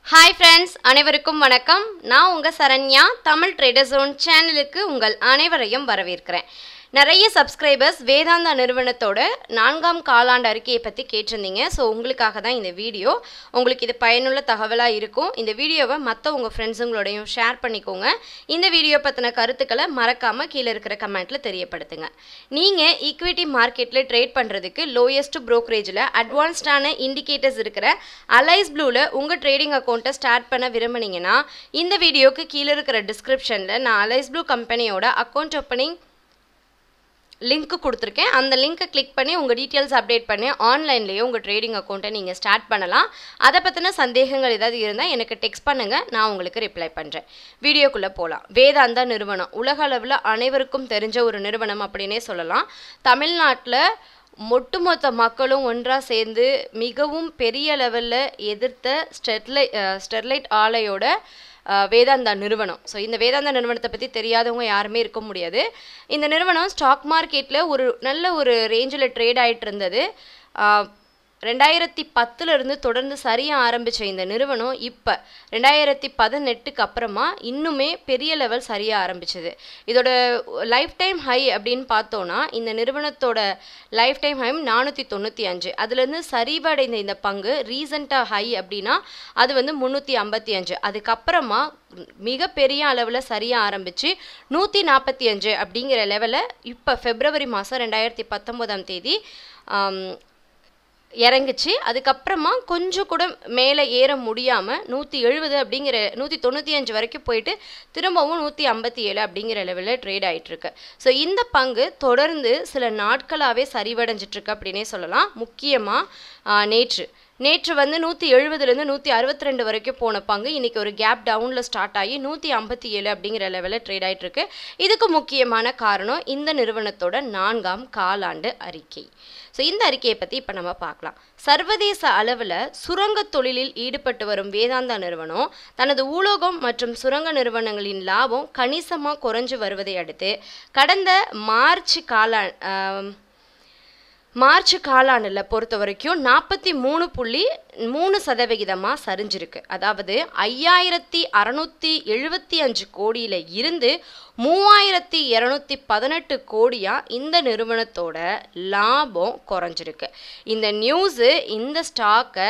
hi friends அனைவருக்கும் வணக்கம் நான் உங்கள் சரண்யா தமிழ் ட்ரேடர் ஜோன் சேனலுக்கு உங்கள் அனைவரையும் வரவேற்கிறேன் நிறைய சப்ஸ்கிரைபர்ஸ் வேதாந்தா நிறுவனத்தோட நான்காம் காலாண்டு அறிக்கையை பற்றி கேட்டிருந்தீங்க ஸோ உங்களுக்காக தான் இந்த வீடியோ உங்களுக்கு இது பயனுள்ள தகவலாக இருக்கும் இந்த வீடியோவை மற்ற உங்கள் ஃப்ரெண்ட்ஸுங்களோடையும் ஷேர் பண்ணிக்கோங்க இந்த வீடியோ பற்றின கருத்துக்களை மறக்காமல் கீழே இருக்கிற கமெண்ட்டில் தெரியப்படுத்துங்க நீங்கள் ஈக்விட்டி மார்க்கெட்டில் ட்ரேட் பண்ணுறதுக்கு லோயஸ்ட் ப்ரோக்கரேஜில் அட்வான்ஸ்டான இண்டிகேட்டர்ஸ் இருக்கிற அலைஸ் ப்ளூவில் உங்கள் ட்ரேடிங் அக்கௌண்ட்டை ஸ்டார்ட் பண்ண விரும்புனீங்கன்னா இந்த வீடியோக்கு கீழே இருக்கிற டிஸ்கிரிப்ஷனில் நான் அலைஸ் ப்ளூ கம்பெனியோட அக்கௌண்ட் ஓப்பனிங் லிங்க் கொடுத்துருக்கேன் அந்த லிங்க்கை கிளிக் பண்ணி உங்கள் டீட்டெயில்ஸ் அப்டேட் பண்ணி ஆன்லைன்லேயே உங்கள் ட்ரேடிங் அக்கௌண்ட்டை நீங்கள் ஸ்டார்ட் பண்ணலாம் அதை பற்றின சந்தேகங்கள் ஏதாவது இருந்தால் எனக்கு டெக்ஸ்ட் பண்ணுங்கள் நான் உங்களுக்கு ரிப்ளை பண்ணுறேன் வீடியோக்குள்ளே போகலாம் வேதாந்தா நிறுவனம் உலக அளவில் அனைவருக்கும் தெரிஞ்ச ஒரு நிறுவனம் அப்படின்னே சொல்லலாம் தமிழ்நாட்டில் ஒட்டுமொத்த மக்களும் ஒன்றாக சேர்ந்து மிகவும் பெரிய லெவலில் எதிர்த்த ஸ்டெர்லை ஸ்டெர்லைட் ஆலையோட அஹ், வேதாந்தா நிறுவனம் ஸோ இந்த வேதாந்தா நிறுவனத்தை பற்றி தெரியாதவங்க யாருமே இருக்க முடியாது இந்த நிறுவனம் ஸ்டாக் மார்க்கெட்டில் ஒரு நல்ல ஒரு ரேஞ்சில் ட்ரேட் ஆயிட்டு இருந்தது அஹ், ரெண்டாயிரத்தி பத்துல இருந்து தொடர்ந்து சரிய ஆரம்பிச்ச இந்த நிறுவனம் இப்போ ரெண்டாயிரத்தி பதினெட்டுக்கு அப்புறமா இன்னுமே பெரிய லெவல் சரிய ஆரம்பிச்சது இதோட லைஃப் டைம் ஹை அப்படின்னு பார்த்தோன்னா இந்த நிறுவனத்தோட லைஃப் டைம் ஹை நானூற்றி தொண்ணூற்றி அஞ்சு அதுலேருந்து சரிவடைந்த இந்த பங்கு ரீசண்டாக ஹை அப்படின்னா அது வந்து முந்நூற்றி ஐம்பத்தி அஞ்சு அதுக்கப்புறமா மிகப்பெரிய அளவில் சரிய ஆரம்பித்து நூற்றி நாற்பத்தி அஞ்சு அப்படிங்கிற லெவலில் இப்போ ஃபெப்ரவரி மாதம் ரெண்டாயிரத்தி பத்தொம்போதாம் தேதி ஆம், இறங்குச்சு அதுக்கப்புறமா கொஞ்சம் கூட மேலே ஏற முடியாமல் நூற்றி எழுபது அப்படிங்கிற நூற்றி தொண்ணூற்றி அஞ்சு வரைக்கும் போயிட்டு திரும்பவும் நூற்றி ஐம்பத்தி ஏழு அப்படிங்கிற லெவலில் ட்ரேட் ஆயிட்டிருக்கு ஸோ இந்த பங்கு தொடர்ந்து சில நாட்களாகவே சரிவடைஞ்சிட்ருக்கு அப்படின்னே சொல்லலாம் முக்கியமாக நேற்று நேற்று வந்து நூற்றி எழுபதுலேருந்து நூற்றி அறுபத்தி ரெண்டு வரைக்கும் போன பங்கு இன்னைக்கு ஒரு கேப் டவுனில் ஸ்டார்ட் ஆகி நூற்றி ஐம்பத்தி ஏழு அப்படிங்கிற லெவலில் ட்ரேட் ஆயிட்டு இருக்கு இதுக்கு முக்கியமான காரணம் இந்த நிறுவனத்தோட நான்காம் காலாண்டு அறிக்கை ஸோ இந்த அறிக்கையை பற்றி இப்போ நம்ம பார்க்கலாம் சர்வதேச அளவில் சுரங்க தொழிலில் ஈடுபட்டு வரும் வேதாந்தா நிறுவனம் தனது ஊலோகம் மற்றும் சுரங்க நிறுவனங்களின் லாபம் கணிசமாக குறைஞ்சு வருவதை அடுத்து கடந்த மார்ச் காலா ஆம், மார்ச் காலாண்டில் பொறுத்த வரைக்கும் நாற்பத்தி மூணு புள்ளி மூணு சதவிகிதமாக சரிஞ்சிருக்கு அதாவது ஐயாயிரத்தி அறநூற்றி எழுபத்தி அஞ்சு கோடியில் இருந்து மூவாயிரத்தி இரநூத்தி பதினெட்டு கோடியாக இந்த நிறுவனத்தோட லாபம் குறைஞ்சிருக்கு இந்த நியூஸு இந்த ஸ்டாக்கை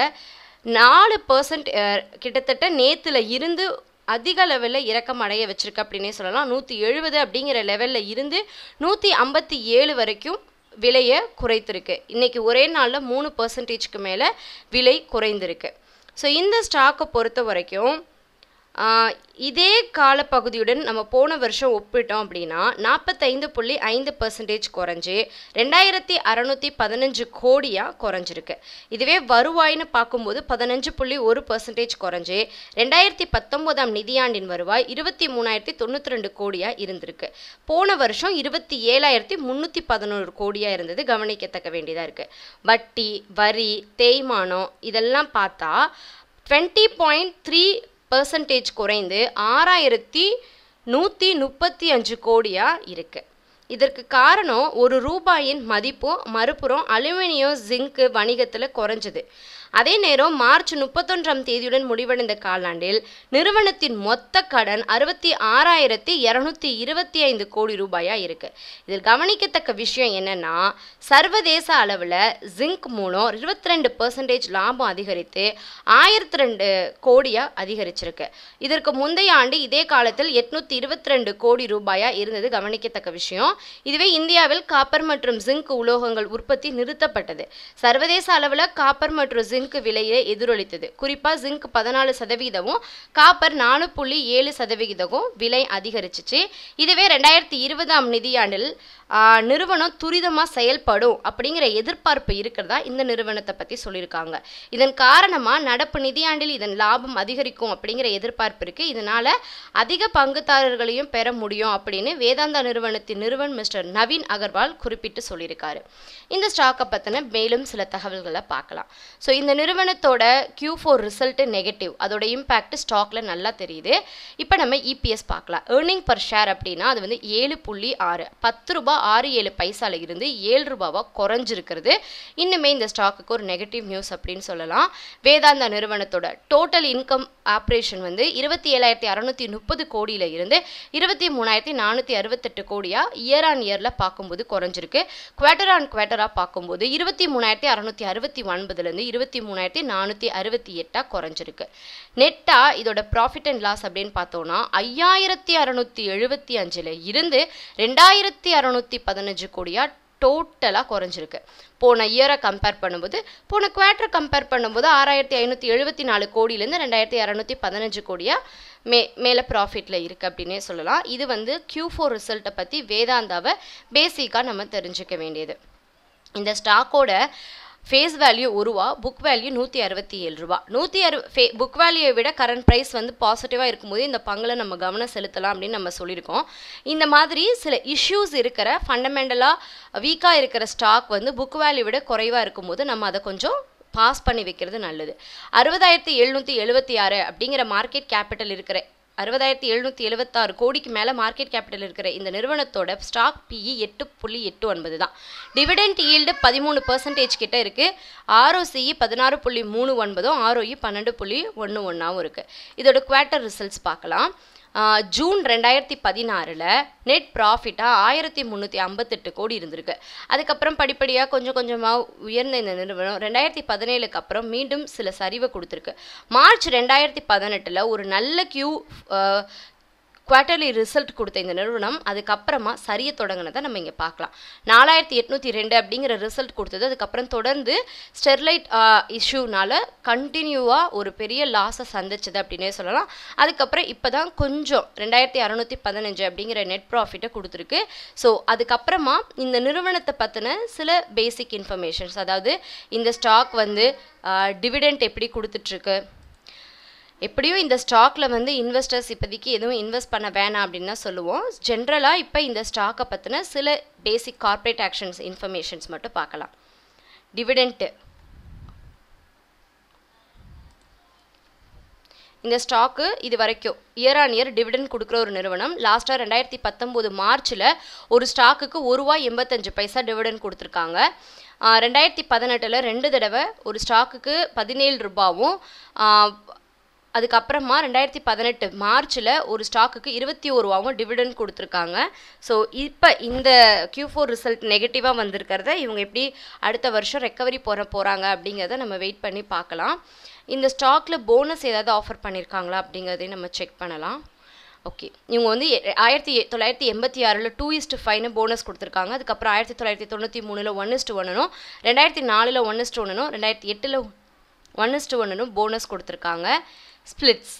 நாலு பர்சன்ட் கிட்டத்தட்ட நேத்துல இருந்து அதிக லெவலில் இறக்கம் அடைய வச்சிருக்கு அப்படின்னே சொல்லலாம் நூற்றி எழுபது அப்படிங்கிற லெவலில் இருந்து நூற்றி ஐம்பத்தி ஏழு வரைக்கும் விலையை குறைத்திருக்கு இன்னைக்கு ஒரே நாளில் மூணு பர்சன்டேஜ்க்கு மேலே விலை குறைந்திருக்கு ஸோ இந்த ஸ்டாக்கை பொறுத்த வரைக்கும் ஆஹ், இதே காலப்பகுதியுடன் நம்ம போன வருஷம் ஒப்பிட்டோம் அப்படின்னா நாற்பத்தைந்து புள்ளி ஐந்து பர்சன்டேஜ் குறைஞ்சு ரெண்டாயிரத்தி அறநூற்றி பதினஞ்சு கோடியாக குறைஞ்சிருக்கு இதுவே வருவாய்னு பார்க்கும்போது பதினஞ்சு புள்ளி ஒரு பர்சன்டேஜ் குறைஞ்சு ரெண்டாயிரத்தி பத்தொம்போதாம் நிதியாண்டின் வருவாய் இருபத்தி மூணாயிரத்தி தொண்ணூற்றி ரெண்டு கோடியாக இருந்திருக்கு போன வருஷம் இருபத்தி ஏழாயிரத்தி முந்நூற்றி பதினோரு கோடியாக இருந்தது கவனிக்கத்தக்க வேண்டியதாக இருக்குது வட்டி வரி தேய்மானம் இதெல்லாம் பார்த்தா டுவெண்ட்டி பாயிண்ட் த்ரீ பர்சன்டேஜ் குறைந்து ஆறாயிரத்தி நூற்றி முப்பத்தி அஞ்சு கோடியாக இருக்குது இதற்கு காரணம் ஒரு ரூபாயின் மதிப்பு மறுபுறம் அலுமினியம் ஜிங்க் வணிகத்தில் குறைஞ்சது அதே நேரம் மார்ச் முப்பத்தொன்றாம் தேதியுடன் முடிவடைந்த காலாண்டில் நிறுவனத்தின் மொத்த கடன் அறுபத்தி ஆறாயிரத்தி இரநூத்தி இருபத்தி ஐந்து கோடி ரூபாயா இருக்கு இதில் கவனிக்கத்தக்க விஷயம் என்னன்னா சர்வதேச அளவில் ஜிங்க் மூலம் இருபத்தி ரெண்டு பர்சன்டேஜ் லாபம் அதிகரித்து ஆயிரத்தி ரெண்டு கோடியா அதிகரிச்சிருக்கு இதற்கு முந்தைய ஆண்டு இதே காலத்தில் எட்நூத்தி இருபத்தி ரெண்டு கோடி ரூபாயா இருந்தது கவனிக்கத்தக்க விஷயம் இதுவே இந்தியாவில் காப்பர் மற்றும் ஜிங்க் உலோகங்கள் உற்பத்தி நிறுத்தப்பட்டது சர்வதேச அளவில் காப்பர் மற்றும் ஜிங்க் விலையை எதிரொலித்தது குறிப்பாக ஜிங்க் பதினாலு சதவீதமும் காப்பர் நாலு புள்ளி ஏழு சதவிகிதமும் விலை அதிகரிச்சிச்சு இதுவே ரெண்டாயிரத்தி இருபதாம் நிதியாண்டில் ஆ, நிறுவனம் துரிதமாக செயல்படும் அப்படிங்கிற எதிர்பார்ப்பு இருக்கிறதா இந்த நிறுவனத்தை பற்றி சொல்லியிருக்காங்க இதன் காரணமாக நடப்பு நிதியாண்டில் இதன் லாபம் அதிகரிக்கும் அப்படிங்கிற எதிர்பார்ப்பு இருக்குது இதனால் அதிக பங்குதாரர்களையும் பெற முடியும் அப்படின்னு வேதாந்தா நிறுவனத்தின் நிறுவன் மிஸ்டர் நவீன் அகர்வால் குறிப்பிட்டு சொல்லியிருக்காரு இந்த ஸ்டாக்கை பற்றின மேலும் சில தகவல்களை பார்க்கலாம் ஸோ இந்த நிறுவனத்தோட Q4 ஃபோர் ரிசல்ட்டு நெகட்டிவ் அதோட இம்பேக்ட் ஸ்டாக்ல நல்லா தெரியுது இப்போ நம்ம இபிஎஸ் பார்க்கலாம் ஏர்னிங் பர் ஷேர் அப்படின்னா அது வந்து ஏழு புள்ளி ஆறு பத்து ரூபாய் ஆறு ஏழு பைசால இருந்து ஏழு ரூபாவாக குறைஞ்சிருக்கிறது இன்னுமே இந்த ஸ்டாக்குக்கு ஒரு நெகட்டிவ் நியூஸ் அப்படின்னு சொல்லலாம் வேதாந்தா நிறுவனத்தோட டோட்டல் இன்கம் ஆப்ரேஷன் வந்து இருபத்தி ஏழாயிரத்தி அறநூற்றி முப்பது கோடியில் இருந்து இருபத்தி மூணாயிரத்தி நானூற்றி அறுபத்தெட்டு கோடியாக இயர் ஆன் இயரில் பார்க்கும்போது குறைஞ்சிருக்கு குவார்டர் ஆன் குவார்டராக பார்க்கும்போது இருபத்தி மூணாயிரத்தி அறநூற்றி அறுபத்தி ஒன்பதுலேருந்து இருபத்தி மூணாயிரத்தி நானூற்றி அறுபத்தி எட்டாக குறைஞ்சிருக்கு நெட்டாக இதோட ப்ராஃபிட் அண்ட் லாஸ் அப்படின்னு பார்த்தோன்னா ஐயாயிரத்தி அறநூற்றி எழுபத்தி அஞ்சில் இருந்து ரெண்டாயிரத்தி அறநூற்றி பதினஞ்சு கோடியாக டோட்டலாக குறைஞ்சிருக்கு போன இயரை கம்பேர் பண்ணும்போது போன குவார்ட்டரை கம்பேர் பண்ணும்போது ஆறாயிரத்தி ஐநூற்றி எழுபத்தி நாலு கோடியிலேருந்து ரெண்டாயிரத்தி இரநூத்தி பதினஞ்சு கோடியாக மே மேலே ப்ராஃபிட்டில் இருக்குது அப்படின்னே சொல்லலாம் இது வந்து Q4 ஃபோர் ரிசல்ட்டை பற்றி வேதாந்தாவை பேசிக்காக நம்ம தெரிஞ்சுக்க வேண்டியது இந்த ஸ்டாக்கோட ஃபேஸ் வேல்யூ ஒரு ரூபா புக் வேல்யூ நூற்றி அறுபத்தி ஏழு ரூபா நூற்றி அறு ஃபே புக் வேல்யூவை விட கரண்ட் ப்ரைஸ் வந்து பாசிட்டிவாக இருக்கும்போது இந்த பங்கில் நம்ம கவனம் செலுத்தலாம் அப்படின்னு நம்ம சொல்லியிருக்கோம் இந்த மாதிரி சில இஷ்யூஸ் இருக்கிற ஃபண்டமெண்டலாக வீக்காக இருக்கிற ஸ்டாக் வந்து புக் வேல்யூ விட குறைவாக இருக்கும்போது நம்ம அதை கொஞ்சம் பாஸ் பண்ணி வைக்கிறது நல்லது அறுபதாயிரத்தி எழுநூற்றி எழுபத்தி ஆறு அப்படிங்கிற மார்க்கெட் கேபிட்டல் இருக்கிற அறுபதாயிரத்தி எழுநூற்றி எழுபத்தாறு கோடிக்கு மேலே மார்க்கெட் கேபிட்டல் இருக்கிற இந்த நிறுவனத்தோட ஸ்டாக் பிஇ எட்டு புள்ளி எட்டு ஒன்பது தான் டிவிடெண்ட் ஈல்டு பதிமூணு பர்சன்டேஜ் கிட்ட இருக்குது ஆர்ஓசிஇ பதினாறு புள்ளி மூணு ஒன்பதும் ஆர்ஓஇ பன்னெண்டு புள்ளி ஒன்று ஒன்றாவும் இருக்குது இதோட குவார்ட்டர் ரிசல்ட்ஸ் பார்க்கலாம் ஆஹ் ஜூன் ரெண்டாயிரத்தி பதினாறில் நெட் ப்ராஃபிட்டாக ஆயிரத்தி முந்நூற்றி ஐம்பத்தெட்டு கோடி இருந்திருக்கு அதுக்கப்புறம் படிப்படியாக கொஞ்சம் கொஞ்சமாக உயர்ந்த இந்த நிறுவனம் ரெண்டாயிரத்தி பதினேழுக்கு அப்புறம் மீண்டும் சில சரிவை கொடுத்துருக்கு மார்ச் ரெண்டாயிரத்தி பதினெட்டில் ஒரு நல்ல கியூ குவார்ட்டர்லி ரிசல்ட் கொடுத்த இந்த நிறுவனம் அதுக்கப்புறமா சரிய தொடங்கினதை நம்ம இங்கே பார்க்கலாம் நாலாயிரத்தி எட்நூற்றி ரெண்டு அப்படிங்கிற ரிசல்ட் கொடுத்தது அதுக்கப்புறம் தொடர்ந்து ஸ்டெர்லைட் இஷ்யூனால கண்டினியூவாக ஒரு பெரிய லாஸை சந்திச்சது அப்படின்னே சொல்லலாம் அதுக்கப்புறம் இப்போ தான் கொஞ்சம் ரெண்டாயிரத்தி அறநூற்றி பதினஞ்சு அப்படிங்கிற நெட் ப்ராஃபிட்டை கொடுத்துருக்கு ஸோ அதுக்கப்புறமா இந்த நிறுவனத்தை பற்றின சில பேசிக் இன்ஃபர்மேஷன்ஸ் அதாவது இந்த ஸ்டாக் வந்து டிவிடெண்ட் எப்படி கொடுத்துட்ருக்கு எப்படியும் இந்த ஸ்டாக்ல வந்து இன்வெஸ்டர்ஸ் இப்போதைக்கு எதுவும் இன்வெஸ்ட் பண்ண வேணாம் அப்படின்னு தான் சொல்லுவோம் ஜென்ரலாக இப்போ இந்த ஸ்டாக்கை பற்றின சில பேசிக் கார்ப்பரேட் ஆக்ஷன்ஸ் இன்ஃபர்மேஷன்ஸ் மட்டும் பார்க்கலாம் டிவிடெண்ட்டு இந்த ஸ்டாக்கு இது வரைக்கும் இயர் ஆன் இயர் டிவிடெண்ட் கொடுக்குற ஒரு நிறுவனம் லாஸ்ட்டாக ரெண்டாயிரத்தி பத்தொம்போது மார்ச்சில் ஒரு ஸ்டாக்குக்கு ஒரு ரூபா எண்பத்தஞ்சு பைசா டிவிடெண்ட் கொடுத்துருக்காங்க ஆஹ் ரெண்டாயிரத்தி பதினெட்டில் ரெண்டு தடவை ஒரு ஸ்டாக்குக்கு பதினேழு ரூபாவும் ஆஹ் அதுக்கப்புறமா ரெண்டாயிரத்தி பதினெட்டு மார்ச்சில் ஒரு ஸ்டாக்குக்கு இருபத்தி ஒரு ரூபாவும் டிவிடெண்ட் கொடுத்துருக்காங்க ஸோ இப்போ இந்த Q4 ஃபோர் ரிசல்ட் நெகட்டிவாக வந்திருக்கிறத இவங்க எப்படி அடுத்த வருஷம் ரெக்கவரி போகிற போகிறாங்க அப்படிங்கிறத நம்ம வெயிட் பண்ணி பார்க்கலாம் இந்த ஸ்டாக்கில் போனஸ் ஏதாவது ஆஃபர் பண்ணியிருக்காங்களா அப்படிங்கிறதையும் நம்ம செக் பண்ணலாம் ஓகே இவங்க வந்து எ- ஆயிரத்தி எ- தொள்ளாயிரத்தி எண்பத்தி ஆறில் டூ இஸ்ட் ஃபைவ்னு போனஸ் கொடுத்துருக்காங்க அதுக்கப்புறம் ஆயிரத்தி தொள்ளாயிரத்தி தொண்ணூற்றி மூணில் ஒன் இஸ்ட் ஒன்னும் ரெண்டாயிரத்தி நாலில் ஒன் இஸ்ட் ஒன்னும் ரெண்டாயிரத்தி எட்டில் ஒன் இஸ்ட் ஒன்னும் போனஸ் கொடுத்துருக்காங்க ஸ்பிளிட்ஸ்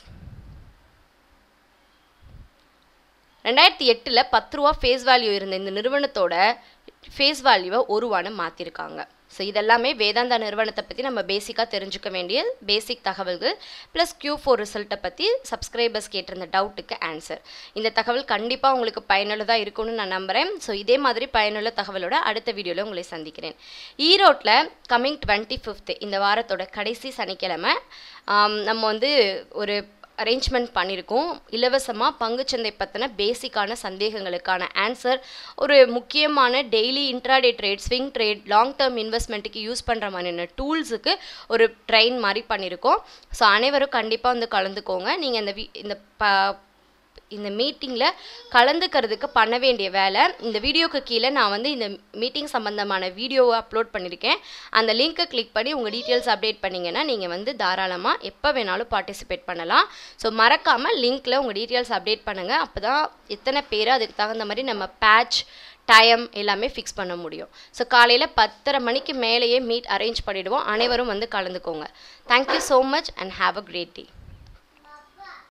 ரெண்டாயிரத்தி எட்டில் பத்து ரூபா ஃபேஸ் வேல்யூ இருந்த இந்த நிறுவனத்தோட ஃபேஸ் வேல்யூவை ஒரு ரூபான்னு மாற்றிருக்காங்க ஸோ இதெல்லாமே வேதாந்தா நிறுவனத்தை பற்றி நம்ம பேசிக்காக தெரிஞ்சுக்க வேண்டிய பேசிக் தகவல்கள் ப்ளஸ் Q4 ஃபோர் ரிசல்ட்டை பற்றி சப்ஸ்கிரைபர்ஸ் கேட்டிருந்த டவுட்டுக்கு ஆன்சர் இந்த தகவல் கண்டிப்பாக உங்களுக்கு பயனுள்ளதாக இருக்கும்னு நான் நம்புகிறேன் ஸோ இதே மாதிரி பயனுள்ள தகவலோட அடுத்த வீடியோவில் உங்களை சந்திக்கிறேன் ஈரோட்டில் கம்மிங் டுவெண்ட்டி ஃபிஃப்த் இந்த வாரத்தோட கடைசி சனிக்கிழமை ஆம், நம்ம வந்து ஒரு அரேஞ்ச்மெண்ட் பண்ணியிருக்கோம் இலவசமாக பங்குச்சந்தை பற்றின பேசிக்கான சந்தேகங்களுக்கான ஆன்சர் ஒரு முக்கியமான daily intraday trade swing trade long term இன்வெஸ்ட்மெண்ட்டுக்கு யூஸ் பண்ணுற மாதிரியான டூல்ஸுக்கு ஒரு ட்ரெயின் மாதிரி பண்ணியிருக்கோம் ஸோ அனைவரும் கண்டிப்பாக வந்து கலந்துக்கோங்க நீங்கள் இந்த வீ இந்த ப இந்த மீட்டிங்கில் கலந்துக்கிறதுக்கு பண்ண வேண்டிய வேலை இந்த வீடியோக்கு கீழே நான் வந்து இந்த மீட்டிங் சம்மந்தமான வீடியோவை அப்லோட் பண்ணியிருக்கேன் அந்த லிங்க்கை கிளிக் பண்ணி உங்கள் டீட்டெயில்ஸ் அப்டேட் பண்ணிங்கன்னா நீங்கள் வந்து தாராளமாக எப்போ வேணாலும் பார்ட்டிசிபேட் பண்ணலாம் ஸோ மறக்காமல் லிங்க்கில் உங்கள் டீட்டெயில்ஸ் அப்டேட் பண்ணுங்கள் அப்போ தான் எத்தனை பேர் அதுக்கு தகுந்த மாதிரி நம்ம பேட்ச் டைம் எல்லாமே ஃபிக்ஸ் பண்ண முடியும் ஸோ காலையில் பத்தரை மணிக்கு மேலேயே மீட் அரேஞ்ச் பண்ணிவிடுவோம் அனைவரும் வந்து கலந்துக்கோங்க thank you so much and have a great day